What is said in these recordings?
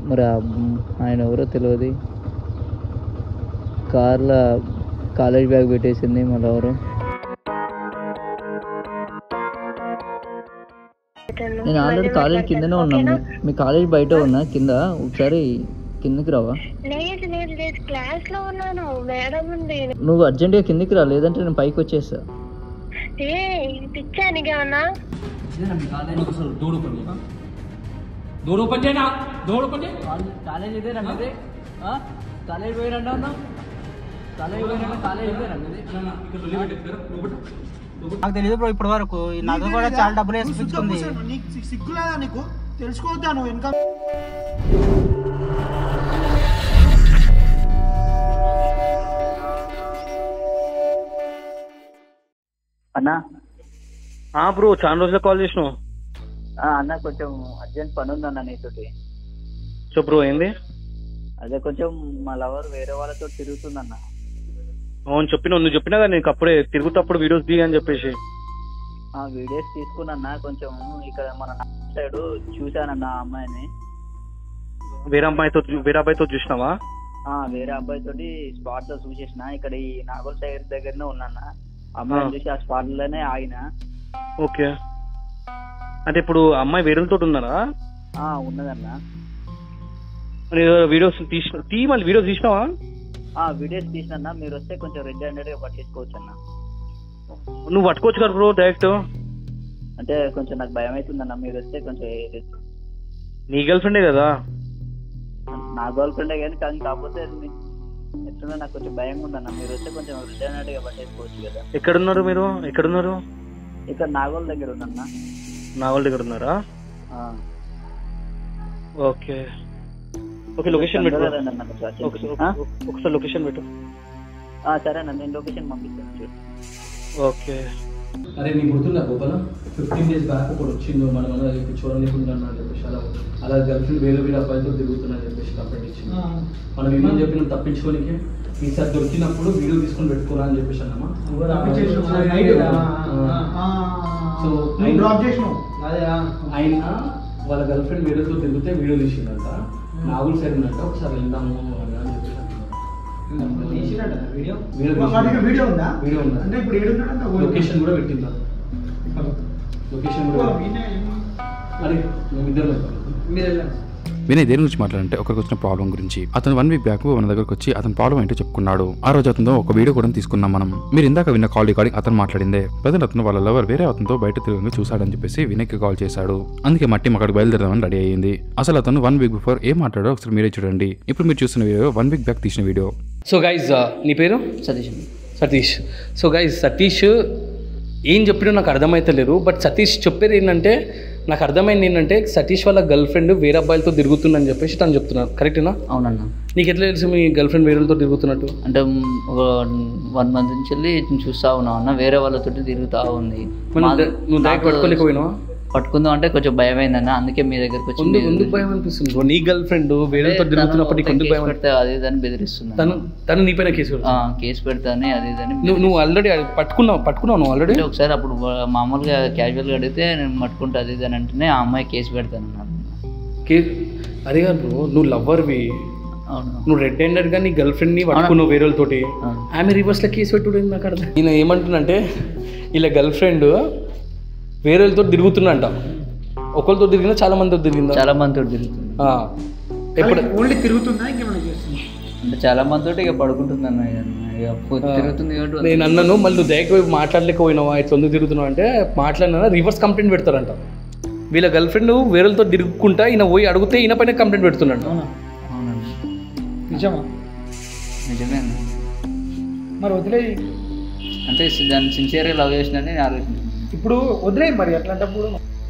మరి ఆ అమ్- ఆయన ఎవరో తెలియదు కార్లో కాలేజ్ బ్యాగ్ పెట్టేసింది మళ్ళీ ఎవరు నేను ఆల్రెడీ కాలేజ్ కిందనే ఉన్నాను మీ- మీ కాలేజ్ బయట ఉన్నా కింద ఒకసారి కిందకి రావా లేదు లేదు లేదు క్లాస్ లో ఉన్నాను మేడం ఉంది నువ్వు అర్జెంటుగా కిందకి రా లేదంటే నేను పైకి వచ్చేస్తా ఏ పిచ్చా నీకేమన్నా డోర్ ఓపెన్ చేయనా డోర్ ఓపెన్ చేయనా డోర్ ఓపెన్ చేయి కాలేజ్ ఇదే రండి కాలేజ్ పోయి రండి అన్నా కాలేజ్ పోయి రండి కాలేజ్ ఇదే రండి ఇక్కడ లొల్లి పెట్టేస్తారు లోపల నాకు తెలియదు బ్రో ఇప్పటి వరకు ఈ నగ కూడా చాలా డబ్బులు వేసుకుంటుంది నీకు సిగ్గులేదా నీకు తెలుసుకోవద్దా నువ్వు వెనక అన్నా బ్రో చాలా రోజులు కాల్ చేసినావు ఆ, అన్న కొంచెం అర్జెంట్ పని ఉందన్న నీతోటి సో బ్రో ఏంది అదే కొంచెం మా లవర్ వేరే వాళ్ళతో తిరుగుతుందన్న అవును చెప్పినావు నువ్వు చెప్పినా కదా నీకు అప్పుడే తిరుగుతప్పుడు వీడియోస్ దిగి అని చెప్పేసి ఆ వీడియోస్ తీసుకున్నా కొంచెం ఇక్కడ మన సైడ్ చూశానన్న ఆ అమ్మాయిని వేరే అమ్మాయితో వేరే అబ్బాయితో చూసినావా ఆ వేరే అబ్బాయి తోటి స్పాట్ లో చూసేసిన ఇక్కడ ఈ నాగోల్ సైడ్ దగ్గరనే ఉన్నా అమ్మాయిని ఆ. చూసి ఆ స్పాట్ లోనే ఆగిన ఓకే అంటే ఇప్పుడు అమ్మాయి వేరేతో ఉన్నారా ఆ ఉన్నదన్న మరి వీడియోస్ తీసిన తీ మళ్ళీ వీడియోస్ తీసినావా ఆ వీడియోస్ తీసిన మీరు వస్తే కొంచెం రెడ్ హ్యాండెడ్ గా పట్టేసుకోవచ్చు అన్న నువ్వు పట్టుకోవచ్చు కదా బ్రో డైరెక్ట్ అంటే కొంచెం నాకు భయం అవుతుందన్న మీరు వస్తే కొంచెం నీ గర్ల్ ఫ్రెండే కదా నా గర్ల్ ఫ్రెండే కానీ కానీ కాకపోతే మీ- ఎట్లున్నా నాకు కొంచెం భయంగా ఉందన్న మీరు వస్తే కొంచెం రెడ్ హ్యాండెడ్ గా పట్టేసుకోవచ్చు కదా ఎక్కడున్నారు మీరు ఎక్కడున్నారు ఇక్కడ నాగోల్ దగ్గర ఉందన్న నా వాళ్ళ దగ్గర ఉన్నారా ఆ. ఓకే ఓకే లొకేషన్ పెట్టు తొందరగా రండి అన్న కొంచెం urgent. ఒకసారి ఆ? ఒకసారి లొకేషన్ పెట్టు ఆ, సరే అన్న నేను లొకేషన్ పంపిస్తాను చూడు ఓకే అరే నీకు గుర్తుందా గోపాల ఫిఫ్టీన్ డేస్ బ్యాక్ ఒకటి వచ్చిండు మన మన చూడలేకుండా అని చెప్పేసి అలా అలా గర్ల్ ఫ్రెండ్ వేరే వేరే అబ్బాయితో తిరుగుతున్నా అని చెప్పేసి కంప్లైంట్ ఇచ్చింది మనం ఏమని చెప్పిన తప్పించుకోనికి ఈసారి దొరికినప్పుడు వీడియో తీసుకొని పెట్టుకోరా అని చెప్పేసి అన్నామా సో ఆయన- డ్రాప్ చేసినావు ఆయన వాళ్ళ గర్ల్ ఫ్రెండ్ వీడియోతో తిరిగితే వీడియో తీసిందంట నాగుల్ సైడ్ ఉన్నట్ట ఒకసారి వెళ్దాము అని అని చెప్పేసి అంటున్నారు. వీడియో వాడికి తీసిండు. వీడియో ఉందా వీడియో ఉందా అంటే ఇప్పుడు ఏడున్నాడంట లొకేషన్ కూడా పెట్టిందా లొకేషన్ కూడా అరే మేమిద్దరం వెళ్తాం వినయ్ దేని గురించి మాట్లాడంటే ఒకరికి వచ్చిన ప్రాబ్లం గురించి అతను వన్ వీక్ బ్యాక్ మన దగ్గరకు వచ్చి అతని ప్రాబ్లం ఏంటో చెప్పుకున్నాడు ఆ రోజు అతనితో ఒక వీడియో కూడా తీసుకున్నాం మనం మీరు ఇందాక విన్న కాల్ రికార్డింగ్ అతను మాట్లాడిందే ప్రజెంట్ అతను వాళ్ళ లవర్ వేరే అతనితో బయట తిరుగుగా చూశాడని చెప్పేసి వినయ్కి కాల్ చేశాడు అందుకే మట్టి అక్కడికి బయలుదేరదామని రెడీ అయ్యింది అసలు అతను వన్ వీక్ బిఫోర్ ఏం మాట్లాడో ఒకసారి మీరే చూడండి ఇప్పుడు మీరు చూసిన వీడియో వన్ వీక్ బ్యాక్ తీసిన వీడియో సో గైజ్ నీ పేరు సతీష్ సతీష్ సో గైజ్ సతీష్ ఏం చెప్పినా నాకు అర్థమైతలేదు బట్ సతీష్ చెప్పేది ఏంటంటే నాకు అర్థమైంది ఏంటంటే సతీష్ వాళ్ళ గర్ల్ ఫ్రెండ్ వేరే అబ్బాయిలతో తిరుగుతుందని చెప్పేసి తను చెప్తున్నారు కరెక్టేనా అవునన్నా నీకు ఎట్లా తెలుసు మీ గర్ల్ ఫ్రెండ్ వేరేతో తిరుగుతున్నట్టు అంటే మ్, ఒక వన్ మంత్ నుంచి వెళ్ళి చూస్తా ఉన్నావు అన్న వేరే వాళ్ళతో తిరుగుతా ఉంది మరి నువ్వు మా- ద- నువ్వు డైరెక్ట్ నాకు పట్టుకోలేకపోయినావా పట్టుకుందాం అంటే కొంచెం భయం అయిందన్న అందుకే మీ దగ్గరకు వచ్చి ఎందుకు మీరు- ఎందుకు భయం అనిపిస్తుంది బ్రో? నీ గర్ల్ ఫ్రెండ్ వేరేతో తను తిరుగుతున్నప్పుడు నీకు ఎందుకు కేసు భయం అనిపి- పెడితే అది ఇది అని బెదిరిస్తుంది తను తను నీ పైన కేసు పెడుతుంది. ఆ, కేసు పెడతానే అది ఇది అని నువ్వు నువ్వు ఆల్రెడీ పట్టుకున్నావు పట్టుకున్నావు నువ్వు ఆల్రెడీ అంటే ఒకసారి అప్పుడు వా- మామూలుగా క్యాజువల్గా అడిగితే నేను పట్టుకుంటా అది ఇది అని అంటేనే ఆ అమ్మాయి కేసు పెడతాను అన్నారు కే అదే కాదు బ్రో నువ్వు లవ్వర్వి అవును నువ్వు రెడ్ హ్యాండెడ్ గా నీ గర్ల్ ఫ్రెండ్ ని పట్టుకున్నావు వేరే వాళ్ళతోటి ఆ. ఆమె రివర్స్ లో కేసు పెట్టుడు ఏంది నాకు అర్థం ఈయన ఏమంటున్నంటే ఇలా గర్ల్ ఫ్రెండ్ వేరే వాళ్ళతో తిరుగుతున్నంట ఒకరితో తిరిగిందా చాలా మందితో తిరిగిందా చాలా మందితో తిరుగుతుంది ఆ. ఎప్పుడు ఓన్లీ తిరుగుతుందా ఇంకేమైనా చేస్తుందా అంటే చాలా మందితో ఇక పడుకుంటుంది అన్న ఇక. ఇక పో- తిరుగుతుంది కాబట్టి నేను అన్నాను మళ్ళీ నువ్వు దయకు పోయి మాట్లాడలేకపోయినావా ఇట్లా ఎందుకు తిరుగుతున్నావు అంటే మాట్లాడినా రివర్స్ కంప్లైంట్ పెడతారంట వీళ్ళ గర్ల్ ఫ్రెండ్ వేరేతో తిరుగుకుంటా ఈయన పోయి అడిగితే ఈయన పైన కంప్లైంట్ పెడుతున్నాడు అవునండి నిజమా నిజమే అన్న. మరి వదిలే అంటే దాన్ని సిన్సియర్గా లవ్ చేసినని నేను ఆలోచించాను ఇప్పుడు వదిలే మరి అట్లాంటప్పుడు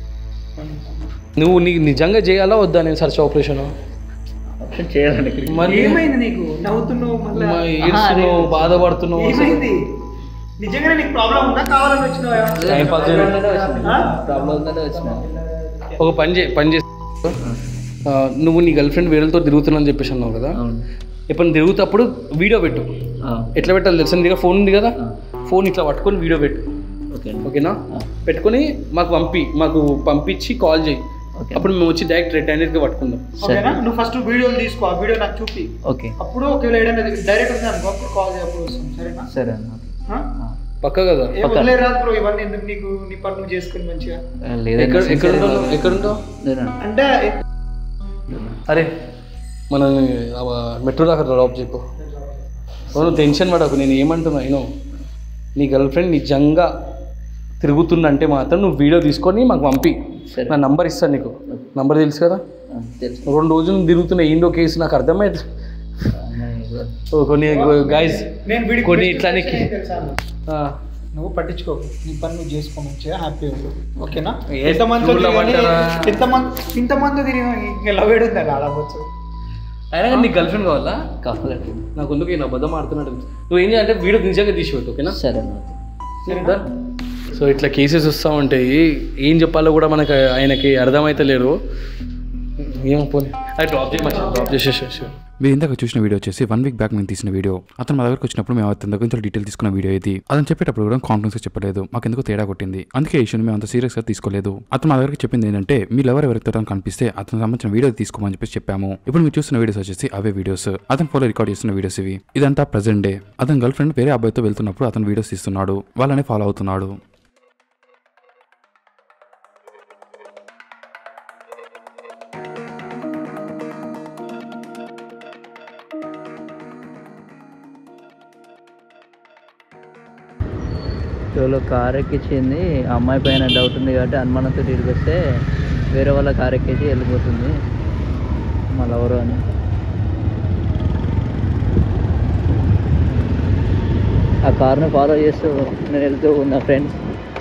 నువ్వు నీకు నిజంగా చేయాలా వద్దా నేను సర్చ్ ఆపరేషన్ ఆప్షన్ చేయాలండి మరి ఏమైంది నీకు నవ్వుతున్నావు మళ్ళీ మరి ఏడుస్తున్నావు బాధపడుతున్నావు ఏమైంది నిజంగానే నీకు ప్రాబ్లం ఉందా కావాలని వచ్చినావా టైం పాస్ ఆ? ప్రాబ్లం ఉందనే వచ్చిన ఒక పని చే పని చేసి ఆ, నువ్వు నీ గర్ల్ ఫ్రెండ్ వేరేతో తిరుగుతున్నావు చెప్పేసి అన్నావు కదా అవును ఇప్పుడు తిరుగుతప్పుడు వీడియో పెట్టు ఆ, ఎట్లా పెట్టాలి తెలుసా నీ దగ్గర ఫోన్ ఉంది కదా ఫోన్ ఇట్లా పట్టుకొని వీడియో పెట్టు ఓకే అండి ఓకేనా పెట్టుకొని మాకు పంపి మాకు పంపించి కాల్ చేయి ఓకే అప్పుడు మేము వచ్చి డైరెక్ట్ రెడ్ హ్యాండెడ్గా పట్టుకుందాం ఓకేనా నువ్వు ఫస్ట్ వీడియోలు తీసుకో ఆ వీడియో నాకు చూపి ఓకే అప్పుడు ఒకవేళ ఏదైనా డైరెక్ట్ ఉంది అనుకో అప్పుడు కాల్ చేయప్పుడు వస్తాం సరేనా సరే అన్న ఓకే. ఆ? పక్క కదా ఏ వదిలేరు రాదు బ్రో ఇవన్నీ ఎందుకు నీకు నీ పని నువ్వు చేసుకుని మంచిగా ఆ, లేదన్నా, ఎక్కడ ఎక్కడ sincere గా ఉంటావు ఎక్కడ ఉంటావు లేదన్నా. అంటే అరే మన మెట్రో దాకా డ్రాప్ చెప్పు నువ్వు టెన్షన్ పడకు నేను ఏమంటున్నా అయినో నీ గర్ల్ ఫ్రెండ్ నిజంగా తిరుగుతుందంటే మాత్రం నువ్వు వీడియో తీసుకొని మాకు పంపి సరే. నా నంబర్ ఇస్తాను నీకు నంబర్ తెలుసు కదా ఆ, తెలుసు రెండు రోజులు తిరుగుతున్న ఏందో కేసు నాకు అర్థమైంది అన్న, ఇదిగో. ఓ, కొన్ని గాయస్ నేను వీడికి కొన్ని best ఇట్లానే suggestion ఏం తెలుసా అన్న? నువ్వు పట్టించుకోకు నీ పని నువ్వు చేసుకో మంచిగా హ్యాపీ ఉండు ఓకేనా ఏ ఎంతమంది స్కూల్లో పడ్డారా? ఎంతమంది ఇంతమంది తిరిగి ఇంకా లవ్ ఏడుందా ఆడవచ్చు అయినా కానీ నీకు గర్ల్ ఫ్రెండ్ కావాలా కావాలండి నాకు ఎందుకు ఈయన అబద్ధం ఆడుతున్నాడు నువ్వు ఏం చేయాలంటే వీడియో నిజంగా తీసి పెట్టు ఓకేనా సరే అన్న ఓకే. సో ఇట్లా కేసెస్ వస్తూ ఉంటాయి ఏం చెప్పాలో కూడా మనకు ఆయనకి అర్థమైతే లేదు ఏమో పోనీ అది డ్రాప్ చేయమని డ్రాప్ చేసేసేసి మీరు ఇందాక చూసిన వీడియో వచ్చేసి వన్ వీక్ బ్యాక్ నేను తీసిన వీడియో అతను మా దగ్గరకు వచ్చినప్పుడు మేము అతని దగ్గర నుంచి డీటెయిల్ తీసుకున్న వీడియో ఇది అతను చెప్పేటప్పుడు కూడా కాన్ఫిడెన్స్ చెప్పలేదు మాకు ఎందుకు తేడా కొట్టింది అందుకే ఈ ఇష్యూని మేము అంత సీరియస్గా తీసుకోలేదు అతను మా దగ్గరికి చెప్పింది ఏంటంటే మీరు ఎవరు ఎవరితో కనిపిస్తే అతను సంబంధించిన వీడియో తీసుకోమని చెప్పేసి చెప్పాము ఇప్పుడు మీరు చూస్తున్న వీడియోస్ వచ్చేసి అవే వీడియోస్ అతను ఫోన్లో రికార్డ్ చేస్తున్న వీడియోస్ ఇవి ఇదంతా ప్రజెంట్ డే అతని గర్ల్ ఫ్రెండ్ వేరే అబ్బాయితో వెళ్తున్నప్పుడు అతను వీడియోస్ తీస్తున్నాడు వాళ్ళనే ఫాలో అవుతున్నాడు ఎవరో కార్ ఎక్కించింది ఆ అమ్మాయి పైన డౌట్ ఉంది కాబట్టి అనుమానంతో తిరిగి వస్తే వేరే వాళ్ళ కార్ ఎక్కేసి వెళ్ళిపోతుంది మళ్ళీ ఎవరు అని ఆ కార్ని ఫాలో చేస్తూ నేను వెళ్తూ ఉన్నా ఫ్రెండ్స్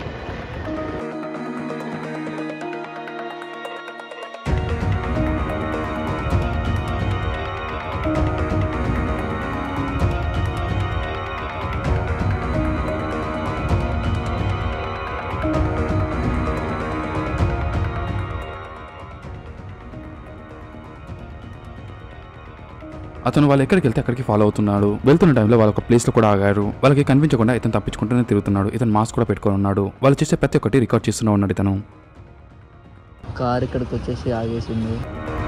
అతను వాళ్ళు ఎక్కడికి వెళ్తే అక్కడికి ఫాలో అవుతున్నాడు వెళ్తున్న టైంలో వాళ్ళ ఒక ప్లేస్ లో కూడా ఆగారు వాళ్ళకి కనిపించకుండా ఇతను తప్పించుకుంటూనే తిరుగుతున్నాడు ఇతను మాస్క్ కూడా పెట్టుకొని ఉన్నాడు వాళ్ళు చేసే ప్రతి ఒక్కటి రికార్డ్ చేస్తూనే ఉన్నాడు ఇతను కార్ ఇక్కడికి వచ్చేసి ఆగేసింది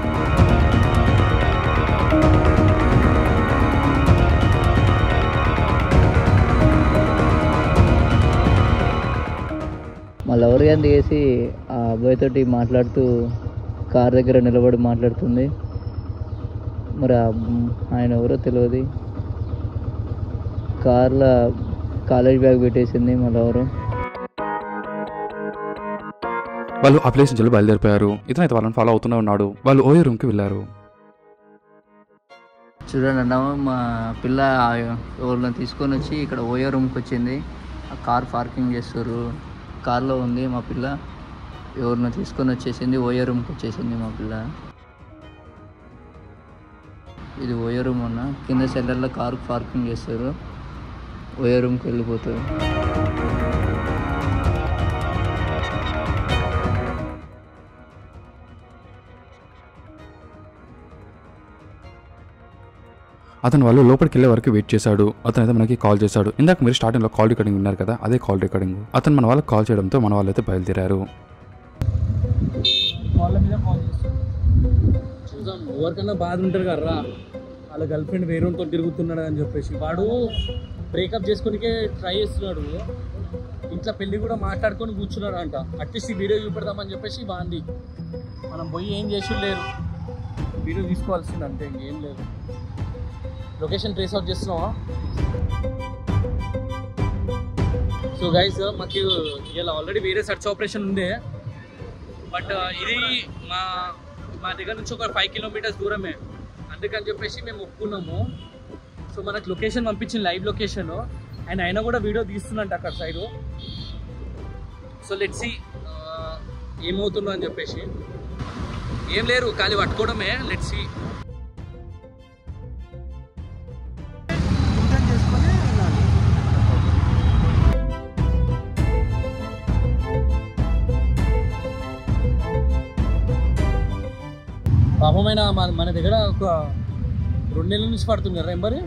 మళ్ళీ ఎవరు కానీ దిగేసి ఆ అబ్బాయితోటి మాట్లాడుతూ కార్ దగ్గర నిలబడి మాట్లాడుతుంది మరి ఆ అమ్- ఆయన ఎవరో తెలియదు కార్లో కాలేజ్ బ్యాగ్ పెట్టేసింది మళ్ళీ ఎవరు వాళ్ళు ఆ ప్లేస్ నుంచి బయలుదేరిపోయారు ఇతను అయితే వాళ్ళని ఫాలో అవుతూనే ఉన్నాడు వాళ్ళు ఓయో రూమ్ కి వెళ్ళారు చూడండి అన్న మా పిల్ల ఎవరిని తీసుకొని వచ్చి ఇక్కడ ఓయో రూమ్కి వచ్చింది ఆ కార్ పార్కింగ్ చేస్తారు కార్లో ఉంది మా పిల్ల ఎవరిని తీసుకొని వచ్చేసింది ఓయో రూమ్కి వచ్చేసింది మా పిల్ల ఇది ఓయో రూమ్ అన్న కింద సెల్లర్లో కార్ పార్కింగ్ చేస్తారు ఓయో రూమ్కి వెళ్ళిపోతారు అతను వాళ్ళు లోపలికి వెళ్ళే వరకు వెయిట్ చేశాడు అతను అయితే మనకి కాల్ చేశాడు ఇందాక మీరు స్టార్టింగ్ లో కాల్ రికార్డింగ్ విన్నారు కదా అదే కాల్ రికార్డింగ్ అతను మన వాళ్ళకి కాల్ చేయడంతో మన వాళ్ళు అయితే బయలుదేరారు వాళ్ళ మీద కాల్ చేస్తాను చూద్దాం ఎవరికన్నా బాధ ఉంటారు కదరా వాళ్ళ గర్ల్ ఫ్రెండ్ వేరేతో తిరుగుతున్నాడు అని చెప్పేసి వాడు బ్రేకప్ చేసుకునికే ట్రై చేస్తున్నాడు ఇంట్లో పెళ్లి కూడా మాట్లాడుకొని కూర్చున్నాడు అంట అట్లీస్ట్ ఈ వీడియో చూపెడదామని చెప్పేసి బాంది మనం పోయి ఏం చేసి లేరు వీడియో తీసుకోవాల్సింది అంతే ఇంకేం లేదు లొకేషన్ ట్రేస్ అవుట్ చేస్తున్నావా సో గైస్ మాకు ఇలా ఆల్రెడీ వేరే సర్చ్ ఆపరేషన్ ఉండే బట్ ఇది మా మా దగ్గర నుంచి ఒక ఫైవ్ కిలోమీటర్స్ దూరమే అందుకని చెప్పేసి మేము ఒప్పుకున్నాము సో మనకు లొకేషన్ పంపించింది లైవ్ లొకేషన్ అండ్ ఆయన కూడా వీడియో తీస్తున్నట్టు అక్కడ సైడు సో లెట్ సి ఏమవుతుందో అని చెప్పేసి ఏం లేరు ఖాళీ పట్టుకోవడమే లెట్ సి పాపమైన మన మన దగ్గర ఒక రెండు నెలల నుంచి పడుతుంది కదా ఎంబరి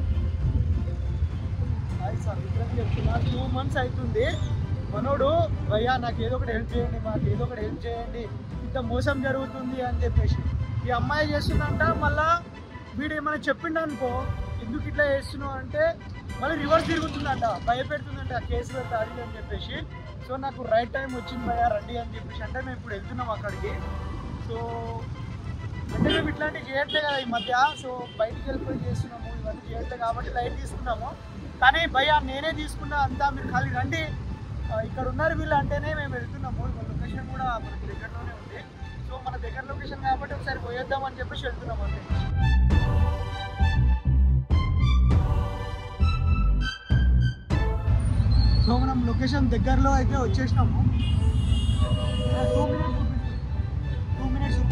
టూ మంత్స్ అవుతుంది మనోడు భయ్యా నాకు ఏదో ఒకటి హెల్ప్ చేయండి మాకు ఏదో ఒకటి హెల్ప్ చేయండి ఇంత మోసం జరుగుతుంది అని చెప్పేసి ఈ అమ్మాయి చేస్తుందంట మళ్ళా వీడు ఏమైనా చెప్పిండు అనుకో ఎందుకు ఇట్లా చేస్తున్నావు అంటే మళ్ళీ రివర్స్ తిరుగుతుందంట భయపెడుతుందంట కేసు పెడతా అది ఇది అని చెప్పేసి సో నాకు రైట్ టైం వచ్చింది భయ రండి అని చెప్పేసి అంటే మేము ఇప్పుడు వెళ్తున్నాం అక్కడికి సో అంటే మేము ఇట్లాంటివి చేయట్లే కదా ఈ మధ్య సో బయటికి వెళ్ళిపోయి చేస్తున్నాము ఇవన్నీ చేయట్లేదు కాబట్టి లైట్ తీసుకున్నాము కానీ భయ నేనే తీసుకున్నా అంతా మీరు ఖాళీ రండి ఆ, ఇక్కడ ఉన్నారు వీళ్ళు అంటేనే మేము వెళ్తున్నాము మన లొకేషన్ కూడా మనకి దగ్గరలోనే ఉంది సో మన దగ్గర లొకేషన్ కాబట్టి ఒకసారి పోయేద్దాం అని చెప్పేసి వెళ్తున్నాం అంతే సో మనం లొకేషన్ దగ్గరలో అయితే వచ్చేసినాము టూ మినిట్స్ టూ మినిట్స్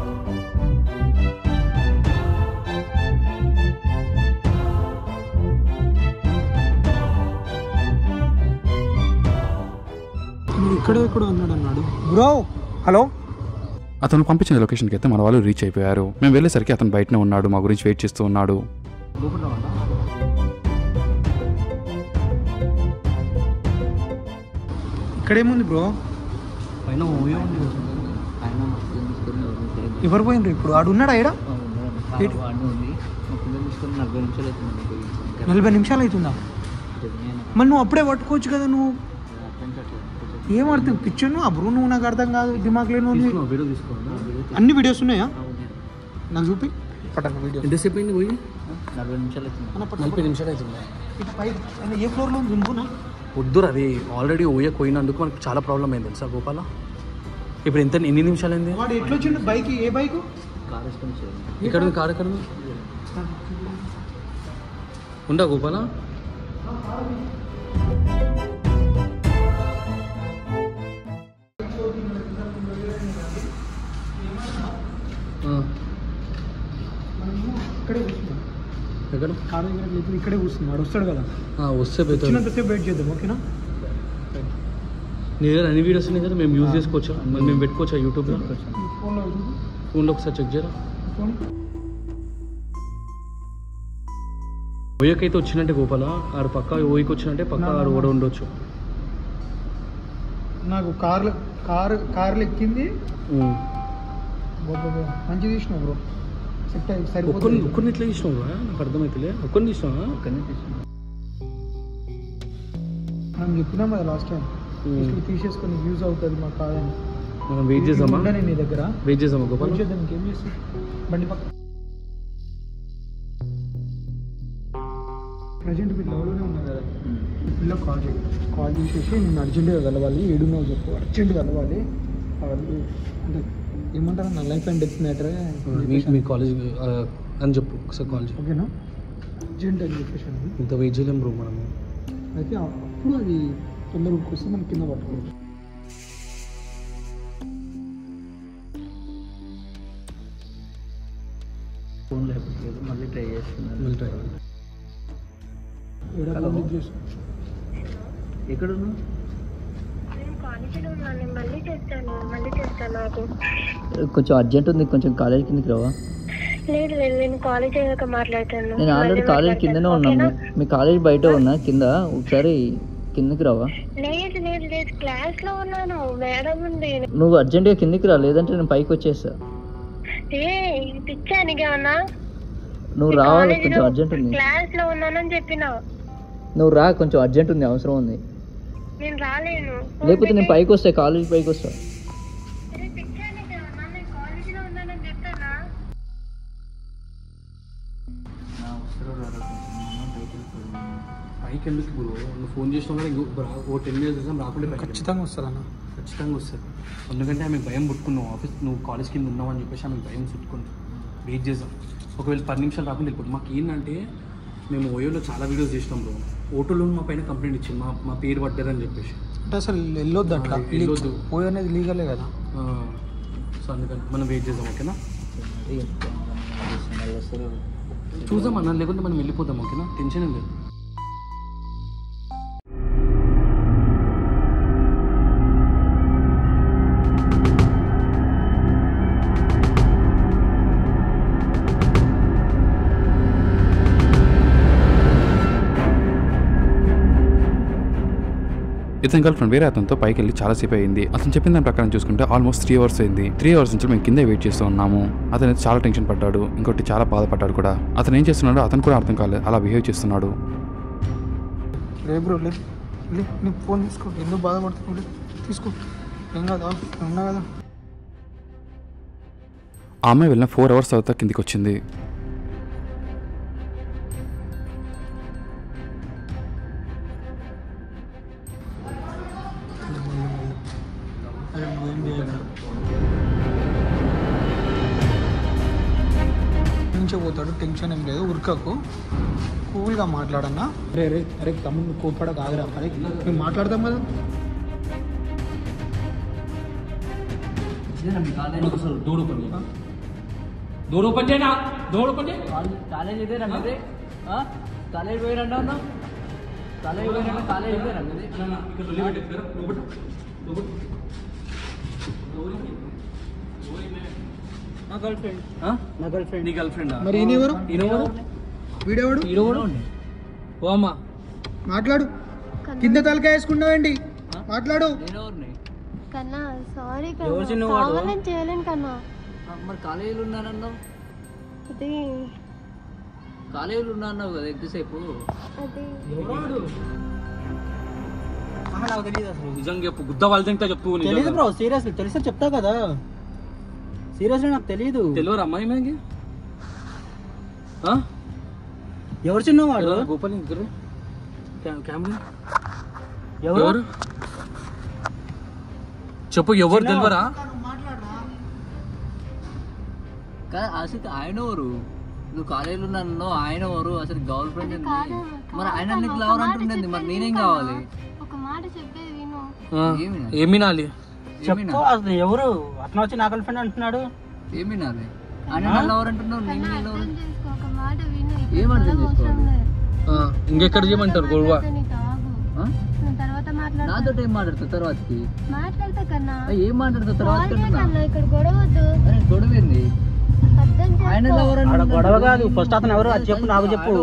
ఇక్కడ ఇక్కడ ఉన్నాడు అన్నాడు బ్రో హలో అతను పంపించిన లొకేషన్కి అయితే మన వాళ్ళు రీచ్ అయిపోయారు మేము వెళ్ళేసరికి అతను బయటనే ఉన్నాడు మా గురించి వెయిట్ చేస్తూ ఉన్నాడు ఇక్కడ ఏముంది బ్రో పైన ఓయో ఉంది కదా. ఆయన మా పిల్లల్ని తీసుకొని ఎవరిని చేయలేదు. ఎవరు పోయినరు ఇప్పుడు ఆడు ఉన్నాడా ఇక్కడ ఆ, ఉన్నాడు. కారు వాడిని ఉంది మా పిల్లల్ని తీసుకొని నలభై నిమిషాలు అవుతుంది పోయి ఇంకా నలభై నిమిషాలు అవుతుందా నేను మరి నువ్వు అప్పుడే పట్టుకోవచ్చు కదా నువ్వు అర్థం కావట్లేదు. ఏం అర్థం పిక్చర్ ఆ బ్రో నువ్వు నాకు అర్థం కాదు దిమాగ్ లేను తీసుకున్నావు వీడియో తీసుకోండి అన్ని వీడియోస్ ఉన్నాయా నాకు చూపి పట్టను వీడియో ఎంతసేపు అయింది పోయి నలభై నిమిషాలు అవుతుంది నలభై నిమిషాలు అవుతుంది ఇటు పై ఆయన ఏ ఫ్లోర్లో ఉంది ఇంకోనా వద్దు అది ఆల్రెడీ ఓయ పోయినందుకు మనకు చాలా ప్రాబ్లం అయింది తెలుసా గోపాల ఇప్పుడు ఎంత ఎన్ని నిమిషాలు అయింది వాడు ఎట్లా వచ్చిండు బైక్ ఏ బైక్ కార్ ఇష్టం చేయండి ఇక్కడ ఉంది కారు ఎక్కడ ఉంది ఉందా గోపాల ఆ, ఇక్కడే కూర్చున్నాం ఎక్కడ కారు దగ్గర లేకపోతే ఇక్కడే కూర్చున్నాం వాడు వస్తాడు కదా ఆ, వస్తే పోతుంది వచ్చినంతసేపు వెయిట్ చేద్దాం ఓకేనా నీ దగ్గర అన్ని వీడియోస్ ఉన్నాయి కదా మేము యూజ్ చేసుకోవచ్చా మరి మేము పెట్టుకోవచ్చా యూట్యూబ్లో ఫోన్లో చూడు. ఫోన్లో ఒకసారి చెక్ చేయరా ఫోన్ ఓయకైతే వచ్చినట్టే గోపాల ఆడు పక్క ఓయికి వచ్చినట్టే పక్క ఆడు కూడా ఉండొచ్చు నాకు కార్లు కారు కార్లు ఎక్కింది ఉమ్. బాబా మంచి తీసినావు బ్రో సెట్ అయ్యి ఒక్కరిని సరిపోతుంది ఒక్కరిని ఎట్లా తీసినావు నాకు అర్థమైతలే ఒక్కరిని తీసినావా ఒక్కనే తీసుకున్నాను మనం చెప్పినాం కదా లాస్ట్ టైం ఇట్లా తీసేసుకొని యూజ్ అవుతుంది మాకు కాదని మనం వెయిట్ చేద్దామా ఉండని నీ దగ్గర వెయిట్ చేద్దామా గోపాల్ వెయిట్ చేద్దాం ఇంకేం చేస్తాం బండి పక్క ప్రజెంట్ వీళ్ళు ఎవరోనే ఉన్నారు కదా పిల్ల కాల్ చేయి కాల్ చేసేసి నేను అర్జెంటుగా కలవాలి ఏడున్నావు చెప్పు అర్జెంట్ కలవాలి వాళ్ళు అంటే ఏమంటారు నా లైఫ్ అండ్ డెత్ మ్యాటర్ మీ మీ కాలేజ్ ఆ, అని చెప్పు ఒకసారి కాల్ చేయి ఓకేనా అర్జెంట్ అని చెప్పేసి అన్నది. ఇంత వెయిట్ చేయలేం బ్రో మనము అయితే అప్పుడు అది తొందరగా వస్తే మనం కింద పట్టుకోవచ్చు ఫోన్ లేకపోతే మళ్ళీ ట్రై చేస్తున్నాను మళ్ళీ try. ఏడా హలో. ఫోన్ చేసి ఎక్కడ ఉన్నావు నేను కాలేజీలో ఉన్నాను నేను మళ్ళీ చేస్తాను మళ్ళీ చేస్తాను నాకు కొంచెం అర్జెంట్ ఉంది కొంచెం కాలేజ్ కిందకి రావా లేదు లేదు నేను కాలేజ్ అయ్యాక మాట్లాడతాను నేను ఆల్రెడీ మళ్ళీ కాలేజ్ మాట్లాడతాను. కిందనే ఉన్నాను ఓకేనా? మీ కాలేజ్ బయట ఉన్నా కింద ఒకసారి కిందకి రావా లేదు లేదు లేదు క్లాస్ లో ఉన్నాను మేడం ఉంది నువ్వు అర్జెంట్గా కిందకి రా లేదంటే నేను పైకి వచ్చేస్తా ఏ పిచ్చా నీకేమన్నా నువ్వు రావాలి కొంచెం అర్జెంట్ ఉంది క్లాస్ లో ఉన్నానని చెప్పిన నువ్వు రా కొంచెం అర్జెంట్ ఉంది అవసరం ఉంది నేను రాలేను లేకపోతే నేను పైకి వస్తా కాలేజ్ పైకి వస్తా అరే పిచ్చా నీకేమన్నా నేను కాలేజీలో ఉన్నానని చెప్తానా పైకి ఎందుకు బ్రో నువ్వు ఫోన్ చేసినా కూడా ఇంకో రా- ఓ టెన్ మినిట్స్ చేసాం రాకుండా పైకి ఖచ్చితంగా వస్తుందన్న ఖచ్చితంగా వస్తుంది ఎందుకంటే ఆమె భయం పుట్టుకున్నావు ఆఫీస్ నువ్వు కాలేజ్ కింద ఉన్నావు అని చెప్పేసి ఆమె భయం చుట్టుకుంది వెయిట్ చేద్దాం ఒకవేళ పది నిమిషాలు రాకుండా వెళ్ళిపోతుంది మాకు ఏంటంటే మేము ఓయోలో చాలా వీడియోస్ చేసినాం బ్రో ఓటోలో మా పైన కంప్లైంట్ ఇచ్చింది మా మా పేరు పడ్డారని చెప్పేసి అంటే అసలు వెళ్ళొద్దు అట్లా ఆ, వెళ్ళొద్దు. పోయి అనేది లీగలే కదా ఆ, సో అందుకని మనం వెయిట్ చేద్దాం ఓకేనా చూద్దాం అన్న లేకుంటే మనం వెళ్ళిపోదాం ఓకేనా టెన్షన్ ఏం లేదు ఇతని గర్ల్ ఫ్రెండ్ వేరే అతనితో పైకి వెళ్ళి చాలాసేపు అయింది అతను చెప్పిన దాని ప్రకారం చూసుకుంటే ఆల్మోస్ట్ త్రీ అవర్స్ అయింది త్రీ అవర్స్ నుంచి మేము కిందే వెయిట్ చేస్తూ ఉన్నాము అతను అయితే చాలా టెన్షన్ పడ్డాడు ఇంకోటి చాలా బాధపడ్డాడు కూడా అతను ఏం చేస్తున్నాడో అతను కూడా అర్థం కాలేదు అలా బిహేవ్ చేస్తున్నాడు రే బ్రో లే లే నీ ఫోన్ తీసుకో ఎందుకు బాధపడుతున్నావు లే, తీసుకో ఏం కదా ఉన్నా కదా ఆ అమ్మాయి వెళ్ళిన ఫోర్ అవర్స్ తర్వాత కిందికి వచ్చింది అరే నువ్వేం చేయగలరు నుంచే పోతాడు టెన్షన్ ఏం లేదు ఉరకకు కూల్గా మాట్లాడన్నా అరే రే అరే తమ్ముడు కోపడ కాదురా అరే మేము మాట్లాడతాం కదా డోర్ ఓపెన్ చేయి డోర్ ఓపెన్ చేయనా డోర్ ఓపెన్ చేయి కాలేజ్ ఇదేనా మీది ఆ? కాలేజ్ పోయిరంటా ఉన్నావు కాలేజ్ పోయిరంట కాలేజ్ ఇదేనా మీది ఇక్కడ లొల్లి పెట్టేది కదా లోపల లోపల నా గర్ల్ ఫ్రెండ్ ఆ? నా గర్ల్ ఫ్రెండ్ నీ గర్ల్ ఫ్రెండ్ మరి ఈయన ఎవరు ఈయనెవరు వీడెవడు ఈడెవరు ఓ అమ్మ మాట్లాడు కింద తలకాయ వేసుకున్నావేంటి మాట్లాడు నేను ఎవరిని కన్నా సారీ ఎవరు కన్నా చిన్నవాడు? కావాలని చేయలేను కన్నా ఆ, మరి కాలేజీలో ఉన్నానన్నావు అది కాలేజీలో ఉన్నా అన్నావు కదా ఎంతసేపు అది ఆహా, నాకు తెలియదు అసలు నిజంగా చెప్పు గుద్ద వాళ్ళు తింటా చెప్పు తెలియదు బ్రో సీరియస్లీ తెలిస్తే చెప్తా కదా సీరియస్లీ నాకు తెలియదు తెలియరు అమ్మాయి మనకి ఎవరు చిన్నవాడు గోపాల్ ఇక్కడ కెమెరా ఎవరు ఎవరు చెప్పు ఎవరు తెలియరా కానీ అసలు ఆయన ఎవరు నువ్వు కాలేజీలో ఉన్నాను ఆయన ఎవరు అసలు గర్ల్ ఫ్రెండ్ అది కాదు, మరి ఆయన కాదు నీకు కన్నా, లవర్ ఒక మాట అంటుండేది మరి చెప్పేది నేనేం విను కావాలి కన్నా. ఒక మాట చెప్పేది విను ఏమి ఏమి వినాలి చెప్పు అసలు ఎవరు అతను వచ్చి నా గర్ల్ ఫ్రెండ్ అంటున్నాడు ఏమి నాది ఆయన నా లవర్ అంటున్నావు నేను కన్నా నీ లవర్ అర్థం చేసుకో ఒక మాట విను ఏం అర్థం చేసుకోవాలి? ఆ, ఇంకెక్కడ చేయమంటారు గొడవ నీకు ఆగు ఆ? నేను తర్వాత మాట్లాడతా నాతో ఏం మాట్లాడతావు తర్వాతకి మాట్లాడతా కన్నా ఆ, ఏం మాట్లాడతావు తర్వాత సారీ కన్నా ఇక్కడ గొడవ వద్దు అరే గొడవ ఏంది అర్థం ఆయన చేసుకో లవర్ ఆడ గొడవ కాదు ఫస్ట్ అతను ఎవరు అది చెప్పు నాకు చెప్పు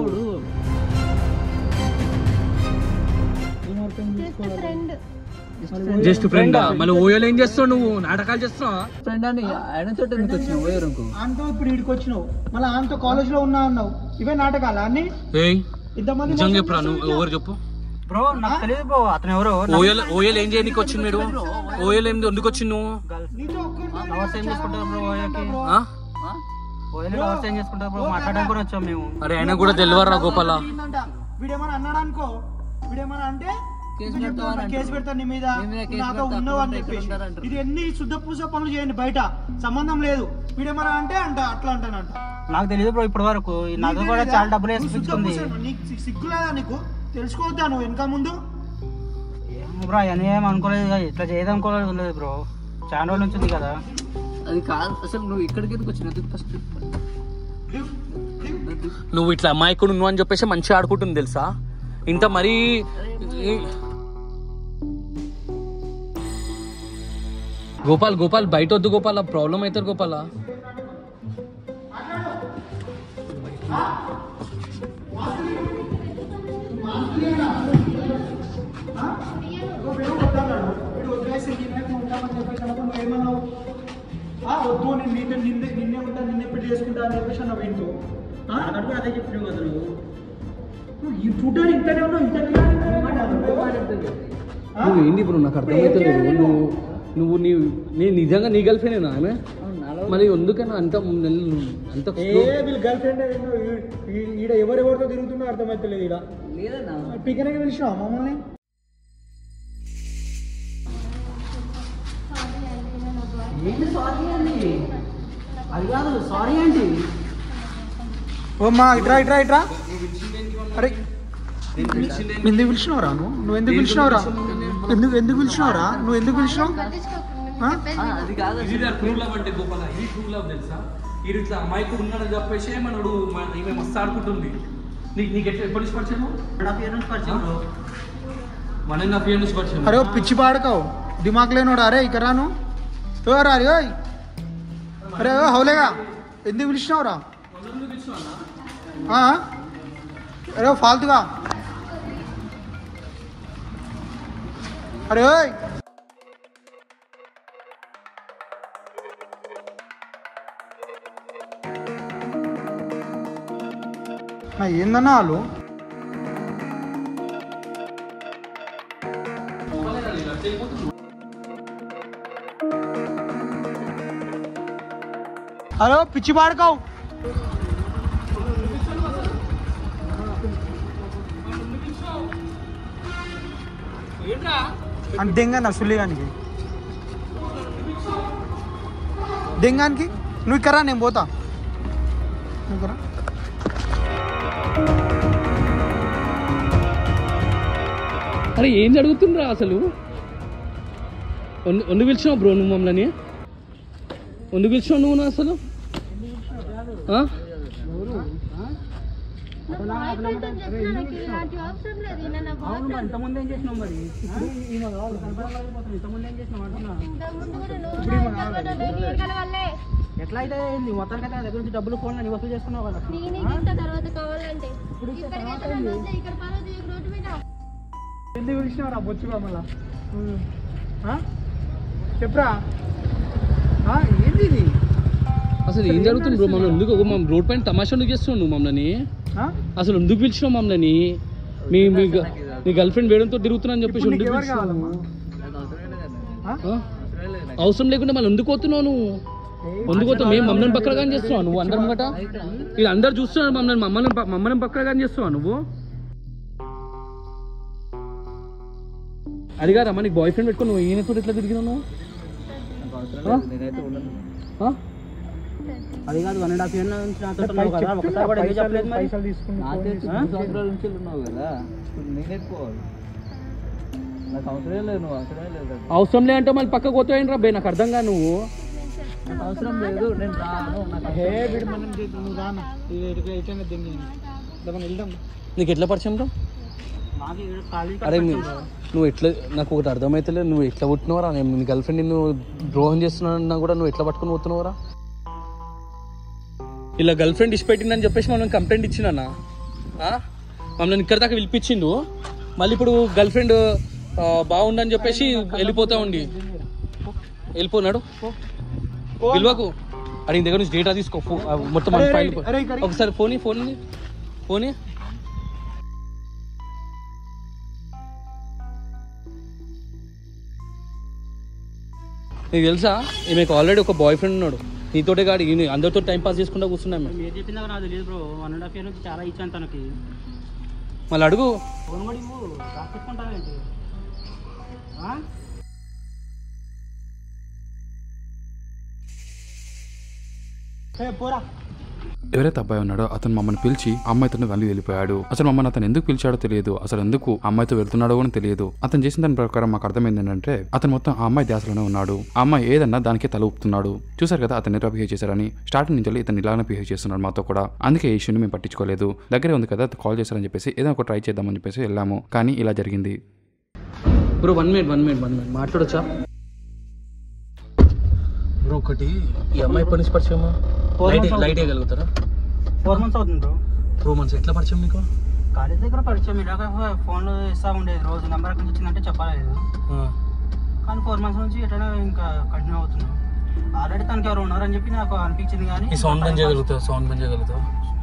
జస్ట్ ఫ్రెండ్ జస్ట్ ఫ్రెండ్ మళ్ళీ ఓయోలు ఏం చేస్తావు నువ్వు నాటకాలు చేస్తున్నావా ఫ్రెండ్ అని ఆయన చోట ఎందుకు వచ్చినావు ఓయరంకు ఆమెతో ఇప్పుడు ఇడికి వచ్చినావు మళ్ళీ ఆమెతో కాలేజ్ లో ఉన్నా అన్నావు ఇవే నాటకాలు అన్ని ఏయ్ ఇంతమంది నిజంగా మోసం చెప్పురా చేసి నువ్వు ఎవరు చెప్పు బ్రో నాకు తెలియదు బ్రో అతను ఎవరు ఓయోలు ఓయోలు ఏం చేయడానికి వచ్చింది మీరు ఓయోలు ఏం ఎందుకు వచ్చింది నువ్వు నీతో ఒక్కరితో లవర్స్ ఏం చేసుకుంటారు బ్రో ఓయోకి ఆ? ఓయోలు లవర్స్ ఏం చేసుకుంటారు బ్రో మాట్లాడడానికి కూడా వచ్చాం మేము అరే ఆయన కూడా తెలియరా గోపాల జరిగిందంట. వీడేమన్నా అన్నాడు అనుకో వీడేమన్నా అంటే కేసు ఇప్పుడు చెప్తా పెడతావని ఉన్నా, కేసు పెడతాను నీ మీద నీ మీద నువ్వు కేసు నాతో పెడతా, ఉన్నావు అని అక్కడ చెప్పేసి ఉంటారంటారు. ఇది ఎన్ని శుద్ధ పూస పనులు చేయండి బయట సంబంధం లేదు వీడేమన్నా అంటే అంట అట్లా అంటానంట నాకు తెలియదు బ్రో ఇప్పటి వరకు ఈ నగ కూడా చాలా డబ్బులు నువ్వు శుద్ధ వేసుకుంది పూస, నీకు సి- సిగ్గు లేదా నీకు తెలుసుకోవద్దా నువ్వు వెనక ముందు బ్రో అని ఏం అనుకోలేదు కదా, ఇట్లా చేయదనుకోలేదు లేదు బ్రో చాలా రోజుల నుంచి ఉంది కదా అది కాదు అసలు నువ్వు ఇక్కడికి ఎందుకు వచ్చినావు ఫస్ట్ నువ్వు ఇట్లా అమాయకుడు నువ్వు అని చెప్పేసి మంచిగా ఆడుకుంటుంది తెలుసా ఇంత మరీ గోపాల్ గోపాల్ బయట వద్దు గోపాల్ ప్రాబ్లం అవుతారు గోపాల వీడు వదిలేసి నీ మీద ఉంటామని చెప్పేసి అన్నప్పుడు నువ్వు ఏమన్నావు ఆ, వద్దు నేను నిన్నే నిన్నే నిన్నే ఉంటా నిన్నే పెళ్లి చేసుకుంటా అని చెప్పేసి అన్నావు వీడితో ఆ? అదే చెప్పిన కదా నువ్వు నువ్వు ఈ చూడ్డానికి ఇంతనే ఉన్నావు ఇంత ఆ? నువ్వు ఏంటి ఇప్పుడు నాకు అర్థమవుతలేదు నువ్వు నువ్వు నీ నేను నిజంగా నీ గర్ల్ ఫ్రెండ్ ఆమె మరి ఎందుకన్నా అంత నెల- అంత ఏ వీళ్ళ గర్ల్ ఫ్రెండ్ ఈడ ఎవరెవరితో తిరుగుతున్నా అర్థమవుతలేదు ఈడ లేదన్నా పికనకి పిలిచినావా మమ్మల్ని అది కాదు సారీ ఏంటి ఓమ్మా ఇట్రా ఇట్రా ఇట్రా అరే ఎందుకు పిలిచినావురా నువ్వు నువ్వు ఎందుకు పిలిచినావురా ఎందుకు ఎందుకు పిలిచినావురా నువ్వు ఎందుకు పిలిచినావు ఆ? ఆ, అది కాదు ఇది ట్రూ లవ్ అంటే గోపాల ఇది ట్రూ లవ్ తెలుసా ఇది ఇట్లా అమ్మాయికుడు ఉన్నాడని చెప్పేసి మనడు మ- ఈమె మస్తు ఆడుకుంటుంది నీకు నీకు ఎట్లా ఎప్పటి నుంచి పరిచయం వన్ అండ్ హాఫ్ ఇయర్ నుంచి పరిచయం అరే ఓ పిచ్చి పాడకావు దిమాగ్ లేనోడు అరే ఇక్కడ రాను ఓ రా రే ఓయ్ అరే ఓ హౌలేగా ఎందుకు పిలిచినావురా ఆ? అరే ఓ ఫాల్తుగా అరే ఓయ్. నా ఏందన్నా వాళ్ళు హలో పిచ్చి పాడుకోవు అంటే దెంగన్న సుల్లిగానికి దెంగానికి నువ్వు ఇక్కడ రా, నేను పోతా నువ్వు ఇక్కడ రా. అరే ఏం జరుగుతుందిరా అసలు వండు వండు పిలిచినావు బ్రో నువ్వు మమ్మల్ని వండు పిలిచినావు నువ్వు నా అసలు ఆ? ఇలాంటి అవసరం లేదు ఈయన నా అవును మరి ఇంతకుముందు ఏం చేసినావు మరి ఇప్పుడు ఈమె కావాలి కనపడాలి అయిపోతుంది. ఇంతకుముందు ఏం చేసినావు అంటున్నా ఇంతకుముందు కూడా నువ్వు నా ఇంతకుముందు నీ ఈగల వల్లే ఎట్లా అయితే ఏంది మొత్తానికి అయితే నా దగ్గర నుంచి డబ్బులు ఫోన్ అని వసూలు చేసుకున్నావు కదా నేనే ఇస్తా తర్వాత కావాలంటే ఇక్కడికైతే నన్ను వదిలే, ఇక్కడ పర్వతం ఈ రోడ్డు మీద ఎందుకు పిలిచినావు రా బొచ్చుగా మళ్ళా ఆ? చెప్పురా ఆ, ఏంది ఇది అసలు ఏం జరుగుతుంది బ్రో మమ్మల్ని ఎందుకు ఒక మమ్మల్ని రోడ్ పైన తమాషా ఎందుకు చేస్తున్నావు నువ్వు మమ్మల్ని ఆ? అసలు ఎందుకు పిలిచినావు మమ్మల్ని మీ మీ గ- నీ గర్ల్ ఫ్రెండ్ వేయడంతో తిరుగుతున్నా అని చెప్పేసి ఇప్పుడు నీకు ఎందుకు ఎవరు పిలిచినావు? కావాలమ్మా నాకు అవసరమే లేదన్న ఆ? ఆ? అవసరమే లేదు అవసరం లేకుండా మళ్ళీ ఎందుకు పోతున్నావు నువ్వు ఎందుకు పోతావు మేము మమ్మల్ని పక్కన చేస్తున్నావు నువ్వు అందరం గట ఇది అందరు చూస్తున్నారు మమ్మల్ని మమ్మల్ని ప- మమ్మల్ని పక్కన చేస్తున్నావు నువ్వు అది కాదమ్మా నీకు బాయ్ ఫ్రెండ్ పెట్టుకుని నువ్వు ఈయనతో ఎట్లా తిరిగినావు నువ్వు? నాకు అవసరం లేదు నేనైతే ఉండను ఆ? అది కాదు వన్ అండ్ హాఫ్ ఇయర్ నుంచి నాతో ఉన్నావు కదా ఒకసారి కూడా ఎందుకు చెప్పలేదు మరి పైసలు తీసుకుని నాకు తెలిసి మూడు సంవత్సరాల నుంచి ఉన్నావు కదా ఇప్పుడు నేనే పోవాలి నాకు అవసరమే లేదు నువ్వు అవసరమే లేదు అవసరం లేదంటే మళ్ళీ పక్కకు పోతావు రా బే నాకు అర్థం కాదు నువ్వు నాకు అవసరం లేదు నేను రాను నాకు హే వీడు మనం చేద్దాం, నువ్వు రానా ఇది ఎటుగా అయితే దింగి మనం వెళ్దాం నీకు ఎట్లా పరిచయం రా నాకు ఇక్కడ ఖాళీ అరే మీ- నువ్వు ఎట్లా నాకు ఒకటి అర్థమైతలేదు నువ్వు ఎట్లా పుట్టినవరా నేను నీ గర్ల్ ఫ్రెండ్ నిన్ను ద్రోహం చేస్తున్నా కూడా నువ్వు ఎట్లా పట్టుకుని పోతున్నావురా ఇలా గర్ల్ ఫ్రెండ్ ఇచ్చిపెట్టిందని చెప్పేసి మనం కంప్లైంట్ ఇచ్చినా మమ్మల్ని ఇక్కడ దాకా పిలిపించిండు మళ్ళీ ఇప్పుడు గర్ల్ ఫ్రెండ్ బాగుండని చెప్పేసి వెళ్ళిపోతా ఉండి వెళ్ళిపోన్నాడు పిలువకు అరే నీ దగ్గర నుంచి డేటా తీసుకో ఫో- ఆ, మొత్తం మన అరే, ఫైల్ అరే, అరే. ఒకసారి ఫోన్ ఫోన్ ఫోన్ నీకు తెలుసా ఈమెకు ఆల్రెడీ ఒక బాయ్ ఫ్రెండ్ ఉన్నాడు నీతోటే కాదు ఈయన అందరితో టైం పాస్ చేసుకుంటా కూర్చున్నాం మేము మీరు చెప్పిందా నాకు తెలియదు bro one and half year నుంచి చాలా ఇచ్చాను తనకి మళ్ళీ అడుగు ఫోన్ కూడా ఇవ్వు రాసుకుంటావేంటి ఆ? హే పోరా ఎవరైతే అబ్బాయి ఉన్నాడో అతను మమ్మల్ని పిలిచి ఆ అమ్మాయితో వెళ్ళి వెళ్ళిపోయాడు అసలు మమ్మల్ని అతను ఎందుకు పిలిచాడో తెలియదు అసలు ఎందుకు ఆ అమ్మాయితో వెళ్తున్నాడో కూడా తెలియదు అతను చేసిన దాని ప్రకారం మాకు అర్థమైంది ఏంటంటే అతను మొత్తం ఆ అమ్మాయి ధ్యాసలోనే ఉన్నాడు ఆ అమ్మాయి ఏదన్నా దానికే తల ఊపుతున్నాడు చూసారు కదా అతను ఎలా బిహేవ్ చేశారని స్టార్టింగ్ నుంచి ఇతను ఇలానే బిహేవ్ చేస్తున్నాడు మాతో కూడా అందుకే ఈ ఇష్యూని మేము పట్టించుకోలేదు దగ్గరే ఉంది కదా కాల్ చేశారని చెప్పేసి ఏదో ఒక ట్రై చేద్దామని చెప్పేసి వెళ్ళాము కానీ ఇలా జరిగింది bro one minute one minute one minute మాట్లాడొచ్చా బ్రో ఒకటి ఈ అమ్మాయి పని పరిచయమా Four లైట్ months లైట్ వేయగలుగుతారా ఫోర్ మంత్స్ అవుతుంది బ్రో బ్రో మనసు ఎట్లా పరిచయం మీకు కాలేజ్ దగ్గర పరిచయం ఇలాగ ఫోన్లో ఇస్తా ఉండేది రోజు నెంబర్ ఎక్కడి నుంచి వచ్చిందంటే చెప్పలేదు కానీ ఫోర్ మంత్స్ నుంచి ఎట్లా ఇంకా కంటిన్యూ అవుతున్నాం ఆల్రెడీ తనకి ఎవరు ఉన్నారని చెప్పి నాకు అనిపించింది కానీ ఈ సౌండ్ బంద్ చేయగలుగుతా సౌండ్ బంద్ చేయగలుగుతా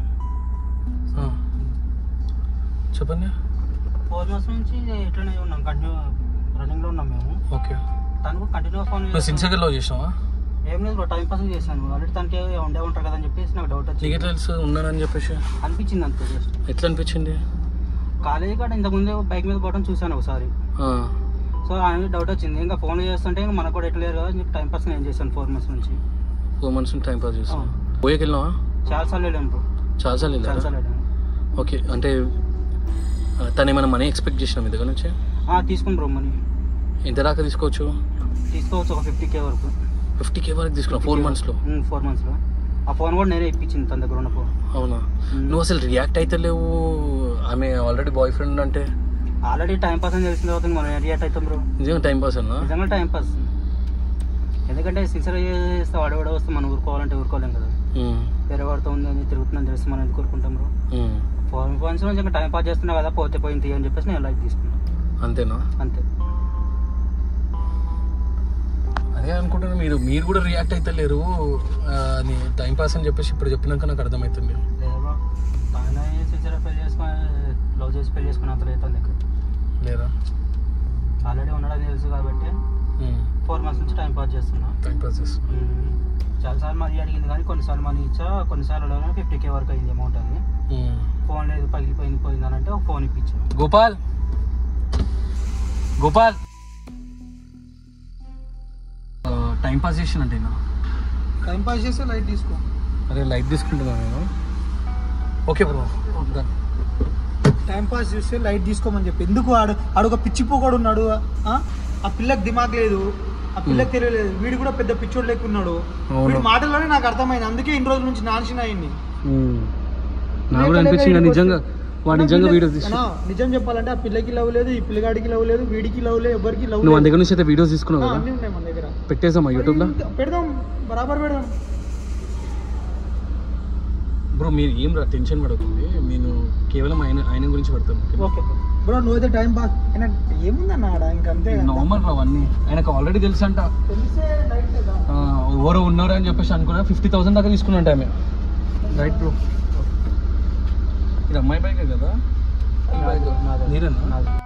చెప్పండి ఫోర్ మంత్స్ నుంచి ఎట్లనే ఉన్నాం కంటిన్యూ రన్నింగ్లో ఉన్నాం మేము ఓకే తనకు కంటిన్యూ ఫోన్ నువ్వు సిన్సియర్గా లవ్ చేసినావా ఏం లేదు టైం పాస్ చేశాను ఆల్రెడీ తనకి ఉండే ఉంటారు కదా అని చెప్పేసి నాకు డౌట్ నీకు వచ్చింది ఎట్లా తెలుసు ఉన్నానని చెప్పేసి అనిపించింది అంతే జస్ట్ ఎట్లా అనిపించింది కాలేజీ కాడ ఇంతకుముందే బైక్ మీద పోవడం చూశాను ఒకసారి ఆ, సో ఆయన డౌట్ వచ్చింది ఇంకా ఫోన్ చేస్తుంటే ఇంకా మనకు కూడా ఎట్లా లేరు కదా అని చెప్పి టైం పాస్ నేను చేశాను ఫోర్ మంత్స్ నుంచి ఓ మనిషిని టైం పాస్ చేస్తావు పోయేకి వెళ్ళినావా చాలా సార్లు వెళ్ళాను బ్రో చాలాసార్లు చాలా వెళ్ళారా సార్లు వెళ్ళాను ఓకే అంటే ఆ, తను ఏమైనా మనీ ఎక్స్పెక్ట్ చేసిన మీ దగ్గర నుంచి ఆ, తీసుకుని బ్రో మనీ ఎంత దాకా తీసుకోవచ్చు తీసుకోవచ్చు ఒక ఫిఫ్టీ కే వరకు ఫిఫ్టీ కే వరకు తీసుకున్నావు ఫోర్ మంత్స్లో ఫోర్ మంత్స్లో ఆ ఫోన్ కూడా నేనే ఇప్పించింది తన దగ్గర ఉన్న ఫోన్ అవునా నువ్వు అసలు రియాక్ట్ అయితే లేవు ఆమె ఆల్రెడీ బాయ్ ఫ్రెండ్ అంటే ఆల్రెడీ టైం పాస్ అని తెలిసిన తర్వాత మనం రియాక్ట్ అవుతాం బ్రో నిజంగా టైం పాస్ అన్నా నిజంగా టైం పాస్ ఎందుకంటే సిన్సియర్ చేస్తే వాడు వాడు వస్తే మనం ఊరుకోవాలంటే ఊరుకోలేం కదా ఉమ్, వేరే వాడితో ఉంది అని తిరుగుతుందని తెలిసి మనం ఎందుకు ఊరుకుంటాం బ్రో ఉమ్. ఫోర్ మంత్స్ నుంచి ఇంకా టైం పాస్ చేస్తున్నా కదా పోతే పోయింది అని చెప్పేసి నేను లైక్ తీసుకున్నాను అంతేనా అంతే అదే అనుకుంటున్నా మీరు మీరు కూడా రియాక్ట్ అయితే లేరు అని టైం పాస్ అని చెప్పేసి ఇప్పుడు చెప్పినాక నాకు అర్థమవుతుంది లేదు బ్రో ఆయన సిన్సియర్ పెళ్లి చేసుకొని లవ్ చేసి పెళ్లి చేసుకుని అంత అవుతుంది ఇక్కడ లేదా ఆల్రెడీ ఉండడం తెలుసు కాబట్టి ఫోర్ మంత్స్ నుంచి టైం పాస్ చేస్తున్నా టైం పాస్ చేస్తున్నా మ్మ్. చాలాసార్లు మనీ అడిగింది కానీ కొన్నిసార్లు మనీ ఇచ్చా కొన్నిసార్లు ఫిఫ్టీ కే వరకు అయింది అమౌంట్ అది ఉమ్. ఫోన్ లేదు పగిలిపోయింది పోయింది అని అంటే ఒక ఫోన్ ఇప్పించాను గోపాల్ గోపాల్ టైం పాస్ చేసినంటే టైం పాస్ చేస్తే లైట్ తీసుకో అదే లైట్ తీసుకుంటున్నాను నేను ఓకే బ్రో టైం పాస్ చేస్తే లైట్ తీసుకోమని చెప్పి ఎందుకు ఆడు ఆడు ఒక పిచ్చి పోగాడు ఉన్నాడు ఆ? ఆ పిల్లకి దిమాగ్ లేదు ఆ పిల్లకి తెలియలేదు వీడు కూడా పెద్ద పిచ్చోడు లెక్క ఉన్నాడు అవును. వీడి మాటల్లోనే నాకు అర్థమైంది అందుకే ఇన్ని రోజుల నుంచి నాన్సిన అయింది నాకు కూడా అనిపించింది నిజంగా వాడు నిజంగా వీడియో తీసి నిజం చెప్పాలంటే ఆ పిల్లకి లవ్ లేదు ఈ పిల్లగాడికి లవ్ లేదు వీడికి లవ్ లేదు ఎవరికి లవ్ నువ్వు మన లేదు దగ్గర నుంచి అయితే వీడియోస్ తీసుకున్నావు ఆ, కదా అన్నీ ఉన్నాయి మన దగ్గర పెట్టేసామా యూట్యూబ్లో ఇంకా పెడదాం బరాబర్ పెడదాం బ్రో మీరు ఏం రా టెన్షన్ పడకండి నేను కేవలం ఆయన ఆయన గురించి పెడతాను ఓకే బ్రో నువ్వైతే టైం పాస్ అయినా ఏముందన్న ఆడ ఇంకంతే కదా. నార్మల్ రా అవన్నీ ఆయనకు ఆల్రెడీ తెలుసు అంట తెలిసే లైట్ లేదా ఆ, ఎవరో ఉన్నారు అని చెప్పేసి అనుకున్నా ఫిఫ్టీ థౌసండ్ దాకా తీసుకున్నట్టు ఆమె రైట్ బ్రో ఇది అమ్మాయి బైక్ కదా నాది. నీరేనా నాది.